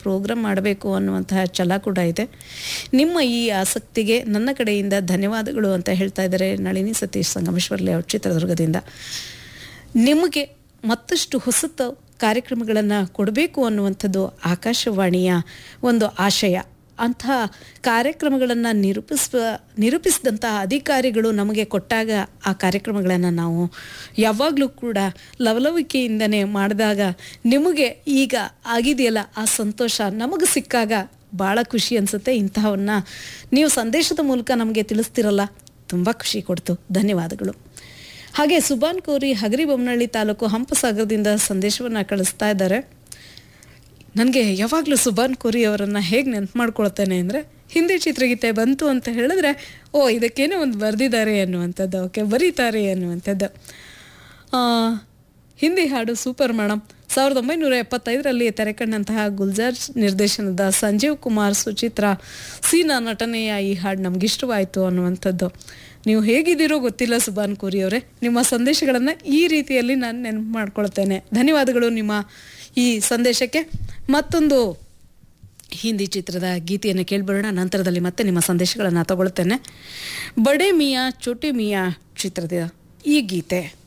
program ಮಾಡಬೇಕು ಅನ್ನುವಂತಹ ಛಲ ಕೂಡ ಇದೆ ನಿಮ್ಮ ಈ ಆಸಕ್ತಿಗೆ ನನ್ನ ಕಡೆಯಿಂದ ಧನ್ಯವಾದಗಳು ಅಂತ ಹೇಳ್ತಾ ಇದ್ದಾರೆ ನಳಿನಿ ಸತೀಶ್ ಸಂಗಮೇಶ್ವರ್ಲಿ ಅವ್ರ ಚಿತ್ರದುರ್ಗದಿಂದ ನಿಮಗೆ ಮತ್ತಷ್ಟು ಹೊಸತು ಕಾರ್ಯಕ್ರಮಗಳನ್ನು ಕೊಡಬೇಕು ಅನ್ನುವಂಥದ್ದು ಆಕಾಶವಾಣಿಯ ಒಂದು ಆಶಯ ಅಂಥ ಕಾರ್ಯಕ್ರಮಗಳನ್ನು ನಿರೂಪಿಸುವ ನಿರೂಪಿಸಿದಂಥ ಅಧಿಕಾರಿಗಳು ನಮಗೆ ಕೊಟ್ಟಾಗ ಆ ಕಾರ್ಯಕ್ರಮಗಳನ್ನು ನಾವು ಯಾವಾಗಲೂ ಕೂಡ ಲವಲವಿಕೆಯಿಂದನೇ ಮಾಡಿದಾಗ ನಿಮಗೆ ಈಗ ಆಗಿದೆಯಲ್ಲ ಆ ಸಂತೋಷ ನಮಗೆ ಸಿಕ್ಕಾಗ ಭಾಳ ಖುಷಿ ಅನಿಸುತ್ತೆ ಇಂತಹವನ್ನ ನೀವು ಸಂದೇಶದ ಮೂಲಕ ನಮಗೆ ತಿಳಿಸ್ತಿರಲ್ಲ ತುಂಬ ಖುಷಿ ಕೊಡ್ತು ಧನ್ಯವಾದಗಳು ಹಾಗೆ ಸುಬಾನ್ ಕೋರಿ ಹಗರಿಬೊಮ್ಮನಹಳ್ಳಿ ತಾಲೂಕು ಹಂಪಸಾಗರದಿಂದ ಸಂದೇಶವನ್ನು ಕಳಿಸ್ತಾ ಇದ್ದಾರೆ ನನಗೆ ಯಾವಾಗಲೂ ಸುಬಾನ್ ಕೋರಿ ಅವರನ್ನು ಹೇಗೆ ನೆನಪು ಮಾಡ್ಕೊಳ್ತೇನೆ ಅಂದರೆ ಹಿಂದಿ ಚಿತ್ರಗೀತೆ ಬಂತು ಅಂತ ಹೇಳಿದ್ರೆ ಓ ಇದಕ್ಕೇನೋ ಒಂದು ಬರೆದಿದ್ದಾರೆ ಅನ್ನುವಂಥದ್ದು ಓಕೆ ಬರೀತಾರೆ ಅನ್ನುವಂಥದ್ದು ಆ, ಹಿಂದಿ ಹಾಡು ಸೂಪರ್ ಮೇಡಮ್ ಸಾವಿರದ ಒಂಬೈನೂರ ಎಪ್ಪತ್ತೈದರಲ್ಲಿ ತೆರೆಕಂಡಂತಹ ಗುಲ್ಜಾರ್ ನಿರ್ದೇಶನದ ಸಂಜೀವ್ ಕುಮಾರ್ ಸುಚಿತ್ರ ಸೀನಾ ನಟನೆಯ ಈ ಹಾಡು ನಮ್ಗೆ ಇಷ್ಟವಾಯಿತು ಅನ್ನುವಂಥದ್ದು ನೀವು ಹೇಗಿದ್ದೀರೋ ಗೊತ್ತಿಲ್ಲ ಸುಬಾನ್ ಕೋರಿ ಅವರೇ ನಿಮ್ಮ ಸಂದೇಶಗಳನ್ನು ಈ ರೀತಿಯಲ್ಲಿ ನಾನು ನೆನಪು ಮಾಡ್ಕೊಳ್ತೇನೆ ಧನ್ಯವಾದಗಳು ನಿಮ್ಮ ಈ ಸಂದೇಶಕ್ಕೆ ಮತ್ತೊಂದು ಹಿಂದಿ ಚಿತ್ರದ ಗೀತೆಯನ್ನು ಕೇಳ್ಬರೋಣ ನಂತರದಲ್ಲಿ ಮತ್ತೆ ನಿಮ್ಮ ಸಂದೇಶಗಳನ್ನು ತಗೊಳ್ತೇನೆ ಬಡೆ ಮಿಯಾ ಚೋಟಿ ಮಿಯಾ ಚಿತ್ರದ ಈ ಗೀತೆ